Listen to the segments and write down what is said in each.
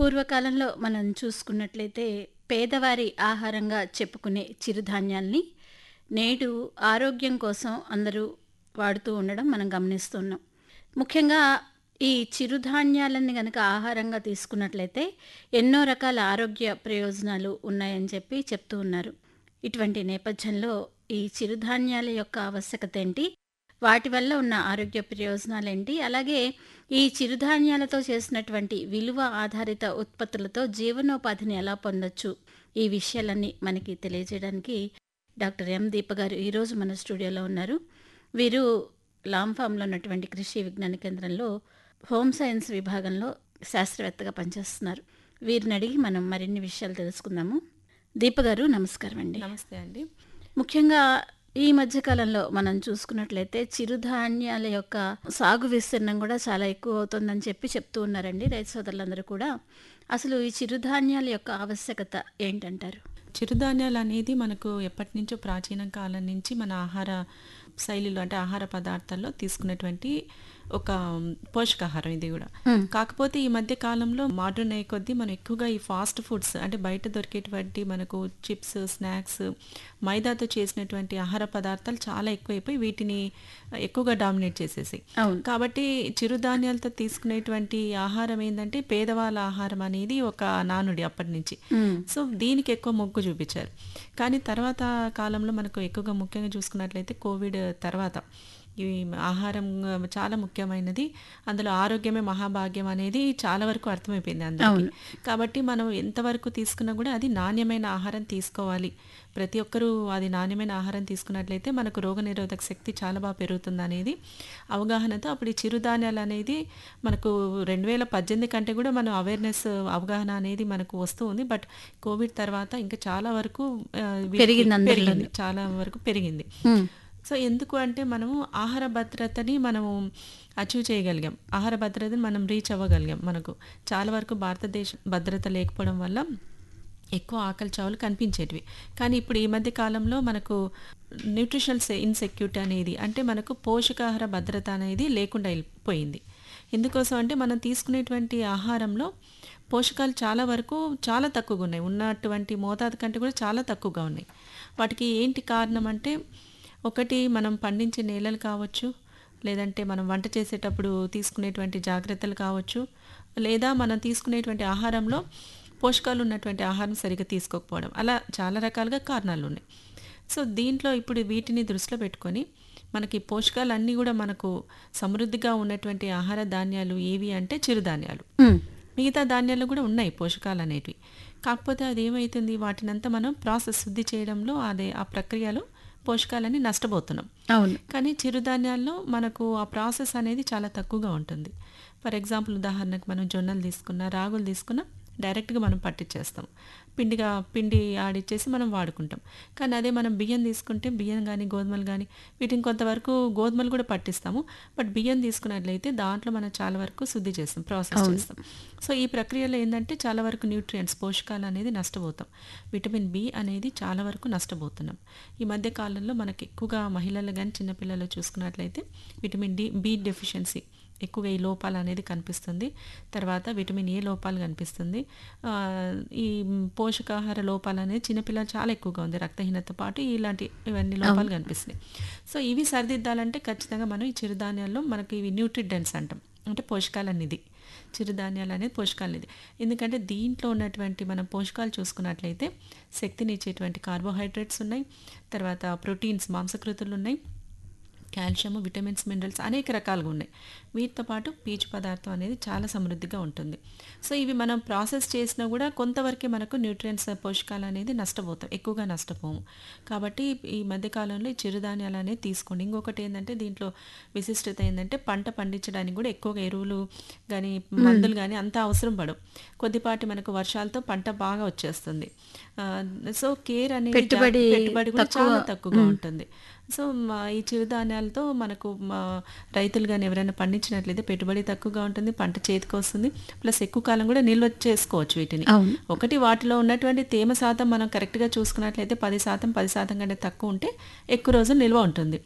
పూర్వకాలంలో మనం చూసుకున్నట్లయితే పేదవారి ఆహారంగా చెప్పుకునే చిరుధాన్యాల్ని నేడు ఆరోగ్యం కోసం అందరూ వాడుతూ ఉండడం మనం గమనిస్తున్నాం ముఖ్యంగా ఈ చిరుధాన్యాలని గనక ఆహారంగా తీసుకున్నట్లయితే ఎన్నో రకాల ఆరోగ్య ప్రయోజనాలు ఉన్నాయని చెప్పి చెప్తూ ఉన్నారు ఇటువంటి నేపథ్యంలో ఈ చిరుధాన్యాల యొక్క ఆవశ్యకత ఏంటి వాటి వల్ల ఉన్న ఆరోగ్య ప్రయోజనాలేంటి అలాగే ఈ చిరుధాన్యాలతో చేసినటువంటి విలువ ఆధారిత ఉత్పత్తులతో జీవనోపాధిని ఎలా పొందొచ్చు ఈ విషయాలన్నీ మనకి తెలియజేయడానికి డాక్టర్ ఎం దీప గారు ఈరోజు మన స్టూడియోలో ఉన్నారు వీరు లామ్ ఫామ్లో ఉన్నటువంటి కృషి విజ్ఞాన కేంద్రంలో హోమ్ సైన్స్ విభాగంలో శాస్త్రవేత్తగా పనిచేస్తున్నారు వీరిని అడిగి మనం మరిన్ని విషయాలు తెలుసుకుందాము దీప గారు నమస్కారం అండి నమస్తే అండి ముఖ్యంగా ఈ మధ్య కాలంలో మనం చూసుకున్నట్లయితే చిరుధాన్యాల యొక్క సాగు విస్తీర్ణం కూడా చాలా ఎక్కువ అవుతుందని చెప్పి చెప్తూ ఉన్నారండి రైతు సోదరులందరూ కూడా అసలు ఈ చిరుధాన్యాల యొక్క ఆవశ్యకత ఏంటంటారు చిరుధాన్యాలు అనేది మనకు ఎప్పటి నుంచో ప్రాచీన కాలం నుంచి మన ఆహార శైలిలో అంటే ఆహార పదార్థాల్లో తీసుకునేటువంటి ఒక పోషకాహారం ఇది కూడా Hmm. కాకపోతే ఈ మధ్య కాలంలో మోడర్న్ అయ్యే కొద్దీ మనం ఎక్కువగా ఈ ఫాస్ట్ ఫుడ్స్ అంటే బయట దొరికేటువంటి మనకు చిప్స్ స్నాక్స్ మైదాతో చేసినటువంటి ఆహార పదార్థాలు చాలా ఎక్కువైపోయి వీటిని ఎక్కువగా డామినేట్ చేసేసి అవును కాబట్టి చిరుధాన్యాలతో తీసుకునేటువంటి ఆహారం ఏంటంటే పేదవాళ్ళ ఆహారం అనేది ఒక నానుడి అప్పటి నుంచి ఉమ్, సో దీనికి ఎక్కువ మొగ్గు చూపించారు కానీ తర్వాత కాలంలో మనకు ఎక్కువగా ముఖ్యంగా చూసుకున్నట్లయితే కోవిడ్ తర్వాత ఈ ఆహారం చాలా ముఖ్యమైనది అందులో ఆరోగ్యమే మహాభాగ్యం అనేది చాలా వరకు అర్థమైపోయింది అందరికీ అవును. కాబట్టి మనం ఎంతవరకు తీసుకున్నా కూడా అది నాణ్యమైన ఆహారం తీసుకోవాలి ప్రతి ఒక్కరూ అది నాణ్యమైన ఆహారం తీసుకున్నట్లయితే మనకు రోగనిరోధక శక్తి చాలా బాగా పెరుగుతుంది అనేది అవగాహనతో అప్పుడు ఈ చిరుధాన్యాలు అనేది మనకు రెండు వేల పద్దెనిమిది కంటే కూడా మనం అవేర్నెస్ అవగాహన అనేది మనకు వస్తూ ఉంది బట్ కోవిడ్ తర్వాత ఇంకా చాలా వరకు ఆ, వీటికి పెరిగింది అందరిలోనూ. పెరిగింది చాలా వరకు పెరిగింది ఉమ్, సో ఎందుకు అంటే మనము ఆహార భద్రతని మనము అచీవ్ చేయగలిగాం ఆహార భద్రతని మనం రీచ్ అవ్వగలిగాం మనకు చాలా వరకు భారతదేశ భద్రత లేకపోవడం వల్ల ఎక్కువ ఆకలి చావులు కనిపించేటివి కానీ ఇప్పుడు ఈ మధ్య కాలంలో మనకు న్యూట్రిషనల్ ఇన్సెక్యూరిటీ అనేది అంటే మనకు పోషకాహార భద్రత అనేది లేకుండా వెళ్ళిపోయింది ఎందుకోసం అంటే మనం తీసుకునేటువంటి ఆహారంలో పోషకాలు చాలా వరకు చాలా తక్కువగా ఉన్నాయి ఉన్నటువంటి మోతాదు కంటే కూడా చాలా తక్కువగా ఉన్నాయి వాటికి ఏంటి కారణం అంటే ఒకటి మనం పండించే నేలలు కావచ్చు లేదంటే మనం వంట చేసేటప్పుడు తీసుకునేటువంటి జాగ్రత్తలు కావచ్చు లేదా మనం తీసుకునేటువంటి ఆహారంలో పోషకాలు ఉన్నటువంటి ఆహారం సరిగ్గా తీసుకోకపోవడం అలా చాలా రకాలుగా కారణాలు ఉన్నాయి సో దీంట్లో ఇప్పుడు వీటిని దృష్టిలో పెట్టుకొని మనకి పోషకాలు అన్నీ కూడా మనకు సమృద్ధిగా ఉన్నటువంటి ఆహార ధాన్యాలు ఏవి అంటే చిరుధాన్యాలు ఉమ్, మిగతా ధాన్యాలు కూడా ఉన్నాయి పోషకాలు అనేటివి కాకపోతే అది ఏమవుతుంది వాటినంతా మనం ప్రాసెస్ శుద్ధి చేయడంలో అదే ఆ ప్రక్రియలో పోషకాలని నష్టపోతున్నాం అవును కానీ చిరుధాన్యాల్లో మనకు ఆ ప్రాసెస్ అనేది చాలా తక్కువగా ఉంటుంది ఫర్ ఎగ్జాంపుల్ ఉదాహరణకు మనం జొన్నలు తీసుకున్నా రాగులు తీసుకున్నా డైరెక్ట్గా మనం పట్టించేస్తాం పిండిగా పిండి ఆడిచ్చేసి మనం వాడుకుంటాం కానీ అదే మనం బియ్యం తీసుకుంటే బియ్యం కానీ గోధుమలు కానీ వీటిని కొంతవరకు గోధుమలు కూడా పట్టిస్తాము బట్ బియ్యం తీసుకున్నట్లయితే దాంట్లో మనం చాలా వరకు శుద్ధి చేస్తాం ప్రాసెస్ చేస్తాం సో ఈ ప్రక్రియలో ఏంటంటే చాలా వరకు న్యూట్రియంట్స్ పోషకాలు అనేది నష్టపోతాం విటమిన్ బి అనేది చాలా వరకు నష్టపోతున్నాం ఈ మధ్య కాలంలో మనకి ఎక్కువగా మహిళలు కానీ చిన్నపిల్లలు చూసుకున్నట్లయితే విటమిన్ డి బి డెఫిషియన్సీ ఎక్కువగా ఈ లోపాలు అనేది కనిపిస్తుంది తర్వాత విటమిన్ ఏ లోపాలు కనిపిస్తుంది ఆ, ఈ పోషకాహార లోపాలు అనేది చిన్నపిల్లలు చాలా ఎక్కువగా ఉంది రక్తహీనత పాటు ఇలాంటి ఇవన్నీ లోపాలు కనిపిస్తున్నాయి సో ఇవి సరిదిద్దాలంటే ఖచ్చితంగా మనం ఈ చిరుధాన్యాల్లో మనకి ఇవి న్యూట్రిడెంట్స్ అంటాం అంటే పోషకాల నిధి చిరుధాన్యాలు అనేది పోషకాల నిధి ఎందుకంటే దీంట్లో ఉన్నటువంటి మనం పోషకాలు చూసుకున్నట్లయితే శక్తినిచ్చేటువంటి కార్బోహైడ్రేట్స్ ఉన్నాయి తర్వాత ప్రోటీన్స్ మాంసకృతులు ఉన్నాయి కాల్షియం విటమిన్స్ మినరల్స్ అనేక రకాలుగా ఉన్నాయి వీటితో పాటు పీచు పదార్థం అనేది చాలా సమృద్ధిగా ఉంటుంది సో ఇవి మనం ప్రాసెస్ చేసినా కూడా కొంతవరకే మనకు న్యూట్రియంట్స్ పోషకాలు అనేది నష్టపోతాం ఎక్కువగా నష్టపోము కాబట్టి ఈ మధ్యకాలంలో ఈ చిరుధాన్యాలు అనేది తీసుకోండి ఇంకొకటి ఏంటంటే దీంట్లో విశిష్టత ఏంటంటే పంట పండించడానికి కూడా ఎక్కువగా ఎరువులు కానీ మందులు కానీ అంత అవసరం పడవు కొద్దిపాటి మనకు వర్షాలతో పంట బాగా వచ్చేస్తుంది ఆ, సో కేర్ అనేది జా- పెట్టుబడి పెట్టుబడి కూడా తక్కువ. చాలా తక్కువగా ఉంటుంది సో మా ఈ చిరుధాన్యాలతో మనకు మా రైతులు కానీ ఎవరైనా పండించినట్లయితే పెట్టుబడి తక్కువగా ఉంటుంది పంట చేతికి వస్తుంది ప్లస్ ఎక్కువ కాలం కూడా నిల్వ చేసుకోవచ్చు వీటిని అవును ఒకటి వాటిలో ఉన్నటువంటి తేమ శాతం మనం కరెక్ట్గా చూసుకున్నట్లయితే పది శాతం పది శాతం కంటే తక్కువ ఉంటే ఎక్కువ రోజులు నిల్వ ఉంటుంది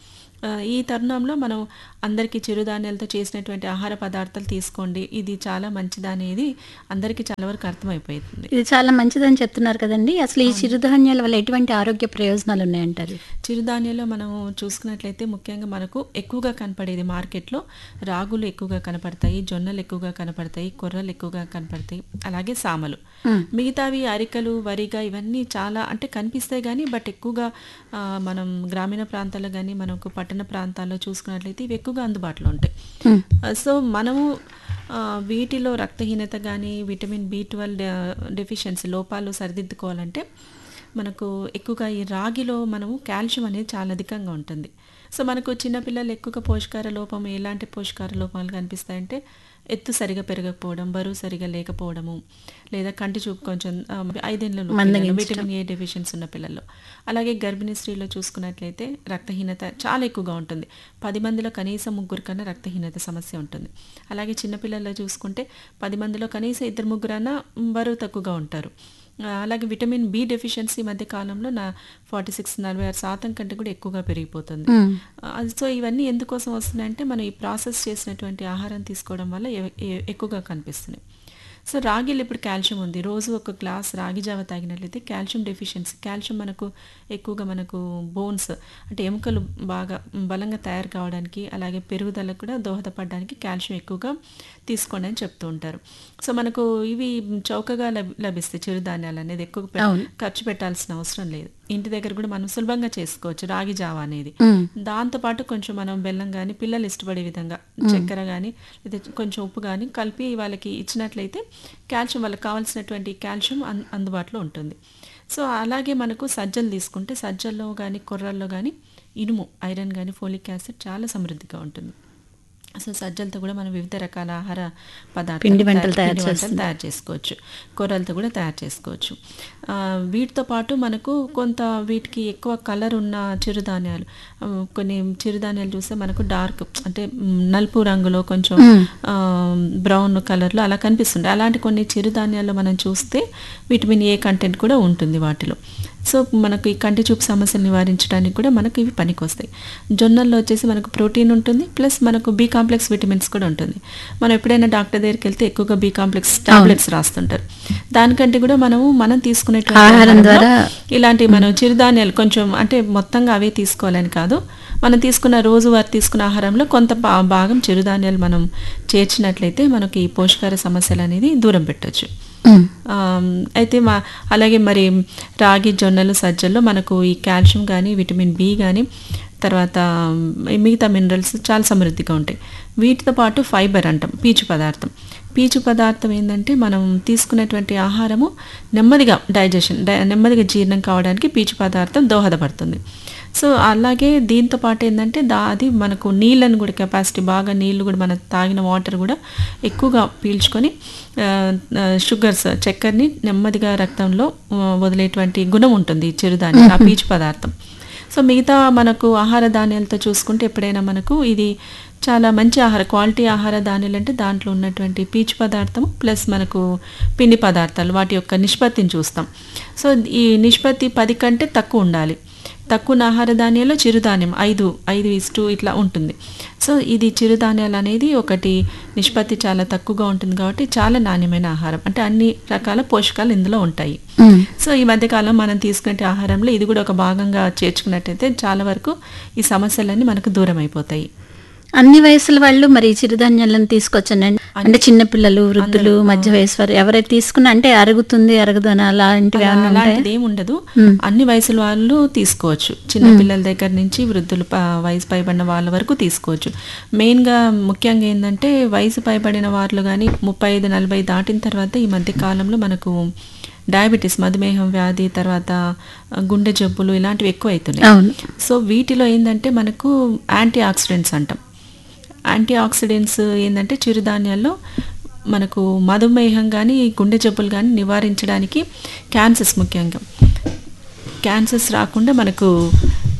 ఆ, ఈ తరుణంలో మనం అందరికీ చిరుధాన్యాలతో చేసినటువంటి ఆహార పదార్థాలు తీసుకోండి ఇది చాలా మంచిది అనేది అందరికీ చాలా వరకు అర్థమైపోతుంది ఇది చాలా మంచిదని చెప్తున్నారు కదండి అసలు ఈ చిరుధాన్యాల వల్ల ఎటువంటి ఆరోగ్య ప్రయోజనాలు ఉన్నాయంటారు చిరుధాన్యాల్లో మనం చూసుకున్నట్లయితే ముఖ్యంగా మనకు ఎక్కువగా కనపడేది మార్కెట్లో రాగులు ఎక్కువగా కనపడతాయి జొన్నలు ఎక్కువగా కనపడతాయి కొర్రలు ఎక్కువగా కనపడతాయి అలాగే సామలు మ్మ్. మిగతావి అరికలు వరిగా ఇవన్నీ చాలా అంటే కనిపిస్తాయి కానీ బట్ ఎక్కువగా ఆ, మనం గ్రామీణ ప్రాంతాల్లో కానీ మనకు పట్టణ ప్రాంతాల్లో చూసుకున్నట్లయితే ఇవి ఎక్కువగా అందుబాటులో ఉంటాయి మ్మ్. ఆ, సో మనము ఆ, వీటిలో రక్తహీనత కానీ విటమిన్ బి ట్వెల్వ్ డెఫిషియన్సీ లోపాలు సరిదిద్దుకోవాలంటే మనకు ఎక్కువగా ఈ రాగిలో మనము కాల్షియం అనేది చాలా అధికంగా ఉంటుంది సో మనకు చిన్నపిల్లలు ఎక్కువగా పోషకార లోపం ఎలాంటి పోషకార లోపాలు కనిపిస్తాయంటే ఎత్తు సరిగా పెరగకపోవడం బరువు సరిగా లేకపోవడము లేదా కంటి చూపు కొంచెం ఆ, ఐదేళ్ళలో పిల్లలు, విటమిన్ ఏ డెఫిషియన్సీ ఉన్న పిల్లల్లో అలాగే గర్భిణీ స్త్రీలో చూసుకున్నట్లయితే రక్తహీనత చాలా ఎక్కువగా ఉంటుంది పది మందిలో కనీసం ముగ్గురు కన్నా రక్తహీనత సమస్య ఉంటుంది అలాగే చిన్నపిల్లల్లో చూసుకుంటే పది మందిలో కనీసం ఇద్దరు ముగ్గురన్నా బరువు తక్కువగా ఉంటారు ఆ, అలాగే విటమిన్ బి డెఫిషియన్సీ మధ్య కాలంలో నా ఫార్టీ సిక్స్ నలభై ఆరు శాతం కంటే కూడా ఎక్కువగా పెరిగిపోతుంది మ్మ్. ఆ, సో ఇవన్నీ ఎందుకోసం వస్తున్నాయంటే మనం ఈ ప్రాసెస్ చేసినటువంటి ఆహారం తీసుకోవడం వల్ల ఎ- ఎ- ఎక్కువగా కనిపిస్తున్నాయి సో రాగిలో ఇప్పుడు కాల్షియం ఉంది రోజు ఒక గ్లాస్ రాగి జావ తాగినట్లయితే కాల్షియం డెఫిషియన్సీ కాల్షియం మనకు ఎక్కువగా మనకు బోన్స్ అంటే ఎముకలు బాగా బలంగా తయారు కావడానికి అలాగే పెరుగుదలకు కూడా దోహదపడడానికి కాల్షియం ఎక్కువగా తీసుకోండి అని చెప్తూ ఉంటారు సో మనకు ఇవి చౌకగా లభి- లభిస్తాయి చిరుధాన్యాలు అనేది ఎక్కువ పె- అవును. ఖర్చు పెట్టాల్సిన అవసరం లేదు ఇంటి దగ్గర కూడా మనం సులభంగా చేసుకోవచ్చు రాగి జావ అనేది మ్మ్. దాంతోపాటు కొంచెం మనం బెల్లం కానీ పిల్లలు ఇష్టపడే విధంగా చక్కెర కానీ లేదా కొంచెం ఉప్పు కానీ కలిపి వాళ్ళకి ఇచ్చినట్లయితే కాల్షియం వాళ్ళకి కావాల్సినటువంటి కాల్షియం అన్ అందుబాటులో ఉంటుంది సో అలాగే మనకు సజ్జలు తీసుకుంటే సజ్జల్లో కానీ కొర్రల్లో కానీ ఇనుము ఐరన్ కానీ ఫోలిక్ యాసిడ్ చాలా సమృద్ధిగా ఉంటుంది సో సజ్జలతో కూడా మనం వివిధ రకాల ఆహార పదార్థాలు పిండి వంటలు తయారు- తయారు పిండి వంటలు చేస్తున్నాం. తయారు చేసుకోవచ్చు కూరలతో కూడా తయారు చేసుకోవచ్చు ఆ, వీటితో పాటు మనకు కొంత వీటికి ఎక్కువ కలర్ ఉన్న చిరుధాన్యాలు ఆ, కొన్ని చిరుధాన్యాలు చూస్తే మనకు డార్క్ అంటే మ్, నలుపు రంగులో కొంచెం ఆ, బ్రౌన్ కలర్లో అలా కనిపిస్తుంది అలాంటి కొన్ని చిరుధాన్యాల్లో మనం చూస్తే విటమిన్ ఏ కంటెంట్ కూడా ఉంటుంది వాటిలో సో మనకు ఈ కంటి చూపు సమస్యలు నివారించడానికి కూడా మనకు ఇవి పనికొస్తాయి జొన్నల్లో వచ్చేసి మనకు ప్రోటీన్ ఉంటుంది ప్లస్ మనకు బి కాంప్లెక్స్ విటమిన్స్ కూడా ఉంటుంది మనం ఎప్పుడైనా డాక్టర్ దగ్గరికి వెళ్తే ఎక్కువగా బి కాంప్లెక్స్ టాబ్లెట్స్ రాస్తుంటారు దానికంటే కూడా మనము మనం తీసుకునే ఆహారం ద్వారా ఇలాంటి మనం చిరుధాన్యాలు కొంచెం అంటే మొత్తంగా అవే తీసుకోవాలని కాదు మనం తీసుకున్న రోజువారీ తీసుకున్న ఆహారంలో కొంత భా- భాగం చిరుధాన్యాలు మనం చేర్చినట్లయితే మనకి ఈ పోషకాహార సమస్యలు అనేది దూరం పెట్టొచ్చు మ్మ్. ఆమ్, అయితే మా అలాగే మరి రాగి జొన్నలు సజ్జల్లో మనకు ఈ కాల్షియం కానీ విటమిన్ బి కానీ తర్వాత ఈ మిగతా మినరల్స్ చాలా సమృద్ధిగా ఉంటాయి వీటితో పాటు ఫైబర్ అంటాం పీచు పదార్థం పీచు పదార్థం ఏంటంటే మనం తీసుకునేటువంటి ఆహారము నెమ్మదిగా డైజెషన్ డై నెమ్మదిగా జీర్ణం కావడానికి పీచు పదార్థం దోహదపడుతుంది సో అలాగే దీంతో పాటు ఏంటంటే దా అది మనకు నీళ్ళను కూడా కెపాసిటీ బాగా నీళ్ళు కూడా మనం తాగిన వాటర్ కూడా ఎక్కువగా పీల్చుకొని ఆ, ఆ, షుగర్స్ చక్కెరని నెమ్మదిగా రక్తంలో ఆ, వదిలేటువంటి గుణం ఉంటుంది ఈ చిరుధాన్యం ఆ పీచు పదార్థం సో మిగతా మనకు ఆహార ధాన్యాలతో చూసుకుంటే ఎప్పుడైనా మనకు ఇది చాలా మంచి ఆహార క్వాలిటీ ఆహార ధాన్యాలు అంటే దాంట్లో ఉన్నటువంటి పీచు పదార్థం ప్లస్ మనకు పిండి పదార్థాలు వాటి యొక్క నిష్పత్తిని చూస్తాం సో ఈ నిష్పత్తి పది కంటే తక్కువ ఉండాలి తక్కువ ఆహార ధాన్యాల్లో చిరుధాన్యం ఐదు ఐదు ఇస్టు ఇట్లా ఉంటుంది సో ఇది చిరుధాన్యాలు అనేది ఒకటి నిష్పత్తి చాలా తక్కువగా ఉంటుంది కాబట్టి చాలా నాణ్యమైన ఆహారం అంటే అన్ని రకాల పోషకాలు ఇందులో ఉంటాయి మ్మ్. సో ఈ మధ్యకాలం మనం తీసుకునే ఆహారంలో ఇది కూడా ఒక భాగంగా చేర్చుకున్నట్టయితే చాలా వరకు ఈ సమస్యలన్నీ మనకు దూరం అయిపోతాయి అన్ని వయసుల వాళ్ళు మరి ఈ చిరుధాన్యాలను తీసుకొచ్చానండి అంటే చిన్నపిల్లలు వృద్ధులు మధ్య వయసు వారు ఎవరైతే తీసుకున్నా అంటే అరుగుతుంది అరగదు అని అలాంటివి అలా- ఏమైనా ఉంటాయా అలాంటిది ఏమి ఉండదు అన్ని వయసుల వాళ్ళు తీసుకోవచ్చు చిన్న పిల్లల దగ్గర నుంచి వృద్ధులు ప- వయసు పైబడిన వాళ్ళ వరకు తీసుకోవచ్చు మెయిన్గా ముఖ్యంగా ఏంటంటే వయసు పైబడిన వాళ్ళు కానీ ముప్పై ఐదు నలభై దాటిన తర్వాత ఈ మధ్య కాలంలో మనకు డయాబెటీస్ మధుమేహం వ్యాధి తర్వాత ఆ, గుండె జబ్బులు ఇలాంటివి ఎక్కువ అవుతున్నాయి అవును సో వీటిలో ఏంటంటే మనకు యాంటీ ఆక్సిడెంట్స్ అంటాం యాంటీ ఆక్సిడెంట్స్ ఏంటంటే చిరుధాన్యాల్లో మనకు మధుమేహం కానీ గుండె జబ్బులు కానీ నివారించడానికి క్యాన్సర్స్ ముఖ్యంగా క్యాన్సర్స్ రాకుండా మనకు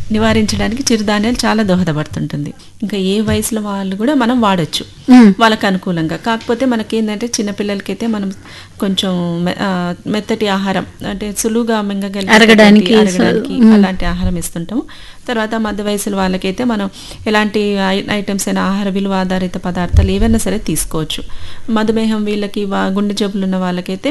నివారించడానికి చిరుధాన్యాలు చాలా దోహదపడుతుంటుంది ఇంకా ఏ వయసులో వాళ్ళు కూడా మనం వాడొచ్చు మ్మ్. వాళ్ళకి అనుకూలంగా కాకపోతే మనకి ఏంటంటే చిన్నపిల్లలకైతే మనం కొంచెం మె- ఆ, మెత్తటి ఆహారం అంటే సులువుగా మింగగలిగే అరగడానికి, అరగడానికి మ్మ్. అలాంటి ఆహారం ఇస్తుంటాము తర్వాత మధ్య వయసుల వాళ్ళకైతే మనం ఎలాంటి ఐ- ఐటమ్స్ అయినా ఆహార విలువ ఆధారిత పదార్థాలు ఏవైనా సరే తీసుకోవచ్చు మధుమేహం వీళ్ళకి వా- గుండె జబ్బులు ఉన్న వాళ్ళకైతే